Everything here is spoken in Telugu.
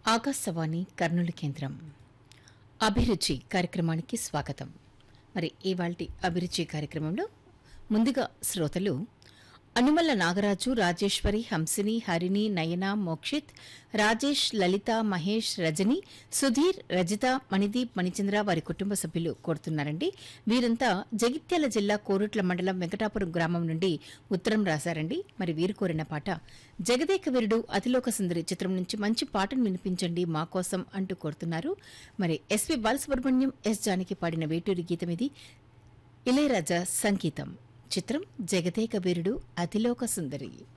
ఆకాశవాణి కర్నూలు కేంద్రం అభిరుచి కార్యక్రమానికి స్వాగతం మరి ఇవాల్టి అభిరుచి కార్యక్రమంలో ముందుగా శ్రోతలు అనుమల్ల నాగరాజు రాజేశ్వరి హంసిని హరిణి నయన మోక్షిత్ రాజేష్ లలిత మహేష్ రజని సుధీర్ రజిత మణిదీప్ మణిచంద్ర వారి కుటుంబ సభ్యులు కోరుతున్నారండి వీరంతా జగిత్యాల జిల్లా కోరుట్ల మండలం వెంకటాపురం గ్రామం నుండి ఉత్తరం రాశారండి మరి వీరు కోరిన పాట జగదేక వీరుడు అతిలోక సుందరి చిత్రం నుంచి మంచి పాటను వినిపించండి మా కోసం అంటూ కోరుతున్నారు మరి ఎస్వి బాలసుబ్రహ్మణ్యం ఎస్ జానకి పాడిన వేటూరి గీతం ఇది ఇళయరాజా సంగీతం చిత్రం జగదేక వీరుడు అతిలోక సుందరి